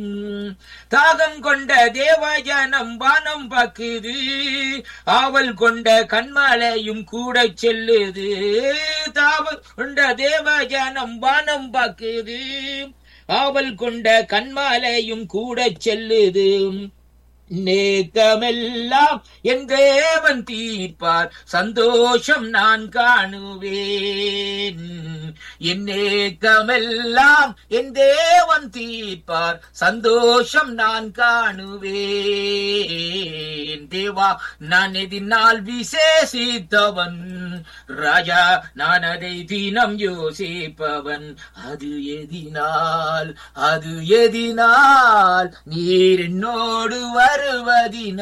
தாகம் கொண்ட தேவஜனம் வானம் பாக்குது ஆவல் கொண்ட கண்மலையும் கூட செல்லுது தாவல் கொண்ட தேவஜனம் வானம் பாக்குது ஆவல் கொண்ட கண்மலையும் கூட செல்லுது நேக்கமெல்லாம் என் தேவன் தீர்ப்பார் சந்தோஷம் நான் காணுவேன் என் நேக்கமெல்லாம் என் தேவன் தீர்ப்பார் சந்தோஷம் நான் காணுவேன் தேவா நான் எதினால் விசேஷித்தவன் ராஜா நான் அதை தினம் யோசிப்பவன் அது எதினால் அது எதினால் நீர் என்னோடு வருவதினால்